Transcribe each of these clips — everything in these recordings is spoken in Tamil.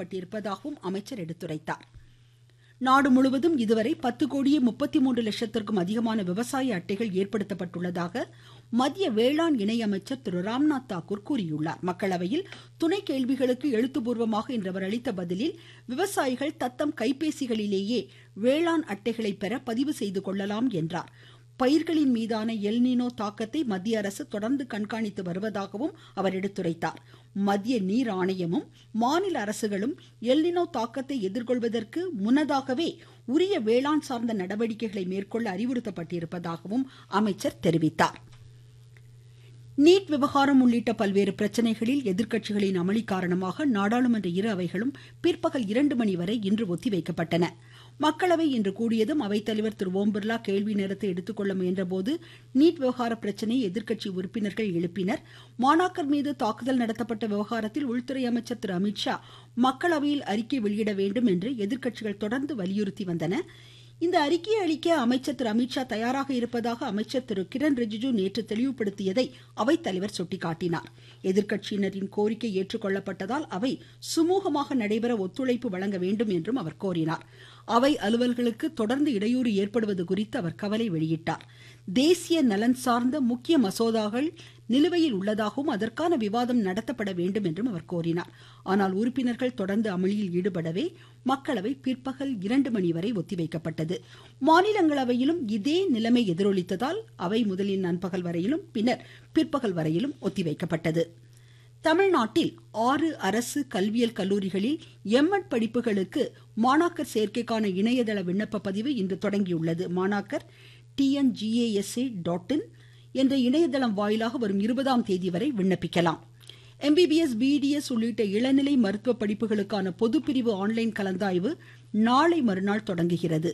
வலியுறுத்தப்பட்டிருப்பதாகவும் அமைச்சர் எடுத்துரைத்தார் நாடு முழுவதும் இதுவரை பத்து கோடியே முப்பத்தி மூன்று லட்சத்திற்கும் அதிகமான விவசாய அட்டைகள் ஏற்படுத்தப்பட்டுள்ளதாக மத்திய வேளாண் இணையமைச்சர் திரு ராம்நாத் தாக்கூர் கூறியுள்ளார் மக்களவையில் துணை கேள்விகளுக்கு எழுத்துப்பூர்வமாக இன்று அவர் அளித்த பதிலில் விவசாயிகள் தத்தம் கைபேசிகளிலேயே வேளாண் அட்டைகளை பெற பதிவு செய்து கொள்ளலாம் என்றார் பயிர்களின் மீதான எல்னினோ தாக்கத்தை மத்திய அரசு தொடர்ந்து கண்காணித்து வருவதாகவும் அவர் எடுத்துரைத்தார் மத்திய நீர் ஆணையமும் மாநில அரசுகளும் எல்னினோ தாக்கத்தை எதிர்கொள்வதற்கு முன்னதாகவே உரிய வேளாண் சார்ந்த நடவடிக்கைகளை மேற்கொள்ள அறிவுறுத்தப்பட்டிருப்பதாகவும் அமைச்சர் தெரிவித்தார் நீட் விவகாரம் உள்ளிட்ட பல்வேறு பிரச்சனைகளில் எதிர்க்கட்சிகளின் அமளி காரணமாக நாடாளுமன்ற இரு அவைகளும் பிற்பகல் இரண்டு மணி வரை இன்று ஒத்திவைக்கப்பட்டன மக்களவை இன்று கூடியதும் அவைத்தலைவர் திரு ஓம் பிர்லா கேள்வி நேரத்தை எடுத்துக்கொள்ள முயன்றபோது நீட் விவகார பிரச்சனையை எதிர்க்கட்சி உறுப்பினர்கள் எழுப்பினர் மாணாக்கர் மீது தாக்குதல் நடத்தப்பட்ட விவகாரத்தில் உள்துறை அமைச்சர் திரு அமித்ஷா மக்களவையில் அறிக்கை வெளியிட வேண்டும் என்று எதிர்க்கட்சிகள் தொடர்ந்து வலியுறுத்தி வந்தன இந்த அறிக்கையை அளிக்க அமைச்சர் திரு அமித்ஷா தயாராக இருப்பதாக அமைச்சர் திரு கிரண் ரிஜிஜு நேற்று தெளிவுபடுத்தியதை அவைத்தலைவர் சுட்டிக்காட்டினார் எதிர்க்கட்சியினரின் கோரிக்கை ஏற்றுக்கொள்ளப்பட்டதால் அவை சுமூகமாக நடைபெற ஒத்துழைப்பு வழங்க வேண்டும் என்றும் அவர் கோரினார் அவை அலுவல்களுக்கு தொடர்ந்து இடையூறு ஏற்படுவது குறித்து அவர் கவலை வெளியிட்டார் தேசிய நலன் சார்ந்த முக்கிய மசோதாக்கள் நிலுவையில் உள்ளதாகவும் அதற்கான விவாதம் நடத்தப்பட வேண்டும் என்றும் அவர் கோரினார் ஆனால் உறுப்பினர்கள் தொடர்ந்து அமளியில் ஈடுபடவே மக்களவை பிற்பகல் இரண்டு மணி வரை ஒத்திவைக்கப்பட்டது மாநிலங்களவையிலும் இதே நிலைமை எதிரொலித்ததால் அவை முதலில் நண்பகல் வரையிலும் பின்னர் பிற்பகல் வரையிலும் ஒத்திவைக்கப்பட்டது தமிழ்நாட்டில் ஆறு அரசு கல்வியல் கல்லூரிகளில் எம்எட் படிப்புகளுக்கு மாணாக்கர் சேர்க்கைக்கான இணையதள விண்ணப்ப பதிவு இன்று தொடங்கியுள்ளது மாணாக்கர் டிஎன்ஜிஏஎஸ்ஏ டாட் இன் என்ற இணையதளம் வாயிலாக வரும் இருபதாம் தேதி வரை விண்ணப்பிக்கலாம் எம்பிபிஎஸ் பிடிஎஸ் உள்ளிட்ட இளநிலை மருத்துவ படிப்புகளுக்கான பொதுப்பிரிவு ஆன்லைன் கலந்தாய்வு நாளை மறுநாள் தொடங்குகிறது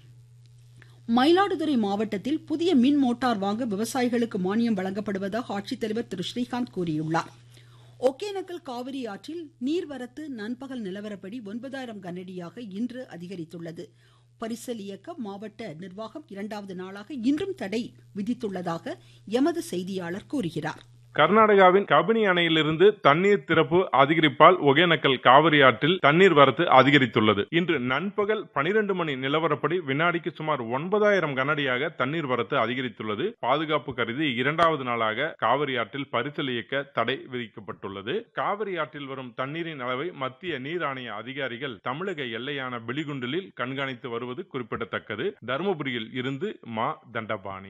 மயிலாடுதுறை மாவட்டத்தில் புதிய மின் மோட்டார் வாங்க விவசாயிகளுக்கு மானியம் வழங்கப்படுவதாக ஆட்சித்தலைவர் திரு ஸ்ரீகாந்த் கூறியுள்ளார் ஒகேனக்கல் காவிரி ஆற்றில் நீர்வரத்து நண்பகல் நிலவரப்படி ஒன்பதாயிரம் கனஅடியாக இன்று அதிகரித்துள்ளது பரிசல் இயக்க மாவட்ட நிர்வாகம் இரண்டாவது நாளாக இன்றும் தடை விதித்துள்ளதாக எமது செய்தியாளர் கூறுகிறார் கர்நாடகாவின் கபினி அணையிலிருந்து தண்ணீர் திறப்பு அதிகரிப்பால் ஒகேனக்கல் காவிரி ஆற்றில் தண்ணீர் வரத்து அதிகரித்துள்ளது இன்று நண்பகல் பனிரெண்டு மணி நிலவரப்படி வினாடிக்கு சுமார் ஒன்பதாயிரம் கனஅடியாக தண்ணீர் வரத்து அதிகரித்துள்ளது பாதுகாப்பு கருதி இரண்டாவது நாளாக காவிரி ஆற்றில் பரிசல் இயக்க தடை விதிக்கப்பட்டுள்ளது காவிரி ஆற்றில் வரும் தண்ணீரின் அளவை மத்திய நீர் ஆணைய அதிகாரிகள் தமிழக எல்லையான பிலிகுண்டலில் கண்காணித்து வருவது குறிப்பிடத்தக்கது தருமபுரியில் இருந்து மா தண்டபாணி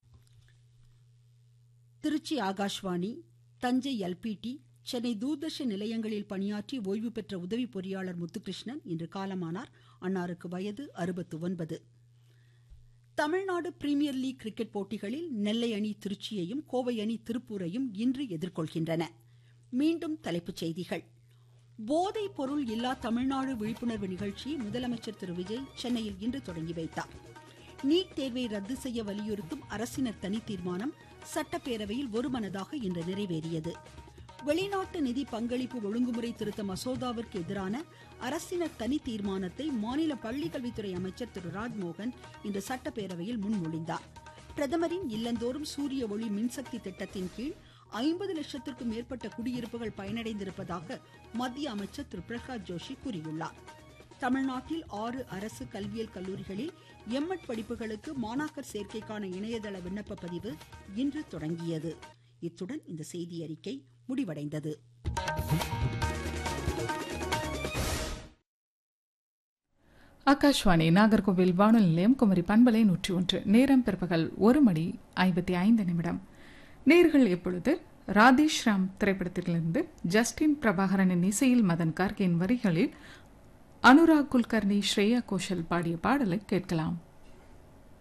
திருச்சி ஆகாஷ்வாணி தஞ்சை எல்பிடி சென்னை தூர்தர்ஷன் நிலையங்களில் பணியாற்றி ஓய்வு பெற்ற உதவி பொறியாளர் முத்துகிருஷ்ணன் இன்று காலமானார் அன்னாருக்கு வயது அறுபத்து ஒன்பது தமிழ்நாடு பிரீமியர் லீக் கிரிக்கெட் போட்டிகளில் நெல்லை அணி திருச்சியையும் கோவை அணி திருப்பூரையும் இன்று எதிர்கொள்கின்றன மீண்டும் தலைப்புச் செய்திகள் போதைப் பொருள் இல்லா தமிழ்நாடு விழிப்புணர்வு நிகழ்ச்சியை முதலமைச்சர் திரு விஜய் சென்னையில் இன்று தொடங்கி வைத்தார் நீட் தேர்வை ரத்து செய்ய வலியுறுத்தும் அரசினர் தனி தீர்மானம் சட்டப்பேரவையில் ஒருமனதாக இன்று நிறைவேறியது வெளிநாட்டு நிதி பங்களிப்பு ஒழுங்குமுறை திருத்த மசோதாவிற்கு எதிரான அரசினர் தனி தீர்மானத்தை மாநில பள்ளிக்கல்வித்துறை அமைச்சர் திரு ராஜ்மோகன் இன்று சட்டப்பேரவையில் முன்மொழிந்தார் பிரதமரின் இல்லந்தோறும் சூரிய ஒளி மின்சக்தி திட்டத்தின் கீழ் ஐம்பது லட்சத்திற்கும் மேற்பட்ட குடியிருப்புகள் பயனடைந்திருப்பதாக மத்திய அமைச்சர் திரு பிரகாஷ் ஜோஷி கூறியுள்ளார் தமிழ்நாட்டில் ஆறு அரசு கல்வியல் கல்லூரிகளில் எம்எட் படிப்புகளுக்கு மாணாக்கர் சேர்க்கைக்கான இணையதள விண்ணப்ப பதிவு இன்று தொடங்கியது இத்துடன் இந்த செய்தி அறிக்கை முடிவடைந்தது ஆகாஷ்வாணி நாகர்கோவில் வானொலி நிலையம் குமரி பண்பலை நூற்றி ஒன்று நேரம் பிற்பகல் ஒரு மணி ஐம்பத்தி ஐந்து நிமிடம் நேர்கள் எப்பொழுது ராதேஷ்ராம் திரைப்படத்திலிருந்து ஜஸ்டின் பிரபாகரனின் இசையில் மதன் கார்கேன் வரிகளில் அனுராக் குல்கர்னி ஸ்ரேயா கோஷல் பாடிய பாடலை கேட்கலாம்